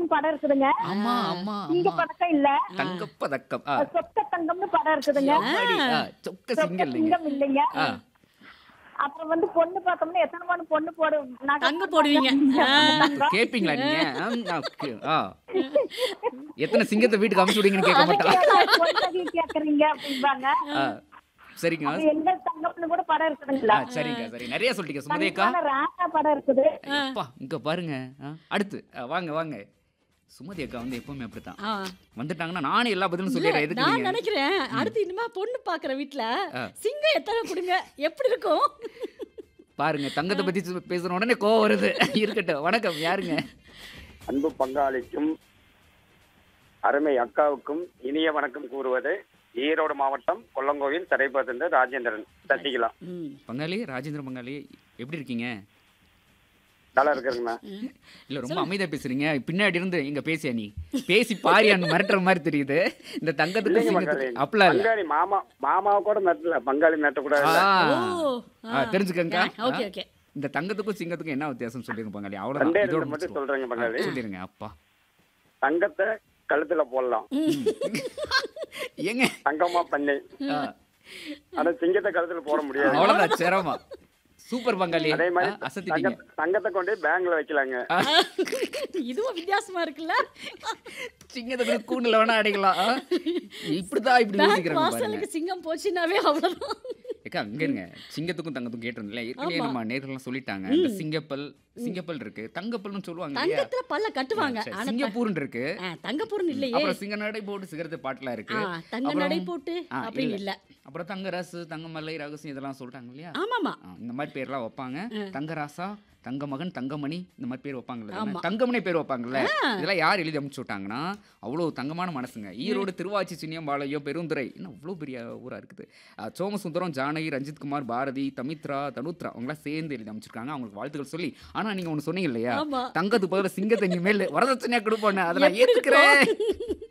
பதக்கம்னு படம் இருக்குதுங்க ஆமா ஆமா சிங்க ஆமா பதக்கம் இல்ல தங்கப்பதக்கம் ஆ, சொக்க தங்கம்னு படம் இருக்குதுங்க அப்பாடி, ஆ, சொக்க சொக்க சிங்கம் இல்லைங்க சிங்கம் இல்லைங்க ஆ, அப்புறம் வந்து பொண்ணு பார்த்தோம்னா எத்தனை மணி பொண்ணு போடு நகை தங்க போடுவீங்க ஆ. கேப்பீங்களா நீங்க ஆ, ஆ, ஓகே. ஆ. எத்தனை சிங்கத்தை வீட்டுக்கு அமுச்சு விடுங்கன்னு கேட்க மாட்டா பொண்ணு கேக்குறீங்க அப்படிம்பாங்க ஆ, சரிங்க அது எங்க தங்கம்னு கூட படம் ஆ, இருக்குதுங்களா சரிங்க சரி நிறைய சொல்லிட்டீங்க சுமதேக்கா தங்கமான ராசா படம் இருக்குது அப்பா இங்க பாருங்க ஆ, அடுத்து ஆ, வாங்க வாங்க சுமதி அக்கா வந்து எப்பவுமே அப்படித்தான் ஆ. வந்துட்டாங்கன்னா நானே எல்லா பதிலும் சொல்லிடுறேன் எதுக்கு நான் நீங்க நினைக்கிறேன் அடுத்து இனிமே பொண்ணு பாக்குற வீட்ல ஆ. சிங்கம் எத்தனை கொடுங்க எப்படி இருக்கும் பாருங்க தங்கத்தை பத்தி சு- பேசுன உடனே கோவம் வருது இருக்கட்டும் வணக்கம் யாருங்க அன்பு பங்காளிக்கும் அருமை அக்காவுக்கும் இனிய வணக்கம் கூறுவது ஈரோடு மாவட்டம் கொல்லங்கோவில் தரைப்பத்திருந்த ராஜேந்திரன் தட்டிக்கலாம் ம். பங்காளி ராஜேந்திர பங்காளி எப்படி இருக்கீங்க நல்லா இருக்கிறேங்கண்ணா இல்ல ரொம்ப அமைதியா பேசுறீங்க பின்னாடி இருந்து இங்க பேசியா நீ பேசி பாரியான்னு மிரட்டுற மாதிரி தெரியுது இந்த தங்கத்துக்கு இல்லைங்க பங்காளி சிங்கத்துக்கு அப்பலாம் இல்ல பங்காளி மாமா மாமாவை கூட மெட்டல பங்காளி மெட்ட கூட ஆ, ஓ ஆ, தெரிஞ்சுக்கங்க ஓகே ஓகே இந்த தங்கத்துக்கும் சிங்கத்துக்கும் என்ன வித்தியாசம் சொல்லிருங்க பங்காளி அவ்வளவுதான் ரெண்டே இதோட ரெண்டு மட்டும் முடிச்சிருவோம். சொல்றேங்க பங்காளி ஆ, சொல்லிருங்க அப்பா தங்கத்தை கழுத்துல போடலாம் ஏங்க தங்கமா பண்ணி ஆ, ஆனா சிங்கத்தை கழுத்துல போட முடியாது அவ்வளவுதான் சிரமமா சூப்பர் பங்காளி அதே மாதிரி ஆ, அசத்திட்டீங்க தங்க- தங்கத்தை கொண்டு போய் பேங்க்ல வைக்கலாங்க இதுவும் வித்தியாசமா இருக்குல்ல சிங்கத்துக்கு கூண்டுல வேணா அடைக்கலாம் ஆ, இப்படிதான் இப்படி பேங்க் யோசிக்கிறாங்க பாருங்க வாசலுக்கு சிங்கம் போச்சுனாவே அவ்வளவுதான் ஏக்கா அங்க இருங்க சிங்கத்துக்கும் தங்கத்துக்கும் கேட்டிருந்தல ஏற்கனவே ஆமா. நம்ம நேர்கள்லாம் சொல்லிட்டாங்க இந்த சிங்கப்பல் சிங்கப்பல் இருக்கு தங்கப்பல்னு சொல்லுவாங்க இல்லையா தங்கத்துல பல்ல கட்டுவாங்க சரி, ஆனா சிங்கப்பூர்னு இருக்கு ஆ, தங்கப்பூர்னு இல்லையே அப்புறம் சிங்க நடை போட்டு சிகரத்து பாட்டுலாம் இருக்கு ஆ, தங்க அப்புறம் நடை போட்டு ஆ, அப்படின்னு இல்ல. இல்ல அப்புறம் தங்க ரசு தங்க மல்லை ரகசியம் இதெல்லாம் சொல்லிட்டாங்க இல்லையா ஆமாமா ஆ, இந்த மாதிரி பேர்லாம் வைப்பாங்க தங்கராசா தங்க மகன் தங்கமணி இந்த மாதிரி பேர் வைப்பாங்கல்ல ஆமா. தானே? தங்கமணி பேர் வைப்பாங்கல்ல இதெல்லாம் யார் எழுதி அமுச்சு விட்டாங்கன்னா அவ்வளோ தங்கமான மனசுங்க ஈரோடு திருவாச்சி சின்னியம்பாளையம் பெருந்துறை இன்னும் அவ்வளோ பெரிய ஊரா இருக்குது ஆ, சோமசுந்தரம் ஜானகி ரஞ்சித்குமார் பாரதி தமித்ரா தனுத்ரா அவங்களாம் சேர்ந்து எழுதி அமைச்சிருக்காங்க அவங்களுக்கு வாழ்த்துக்கள் சொல்லி ஆனா நீங்க ஒன்று சொன்னீங்க இல்லையா ஆமா தங்கத்துக்கு பதிலா சிங்கத்தை இனிமேல் வரதட்சணையா கொடுப்போன்னு அதை நான் எப்படி ஏத்துக்கிறேன் இருக்கும்?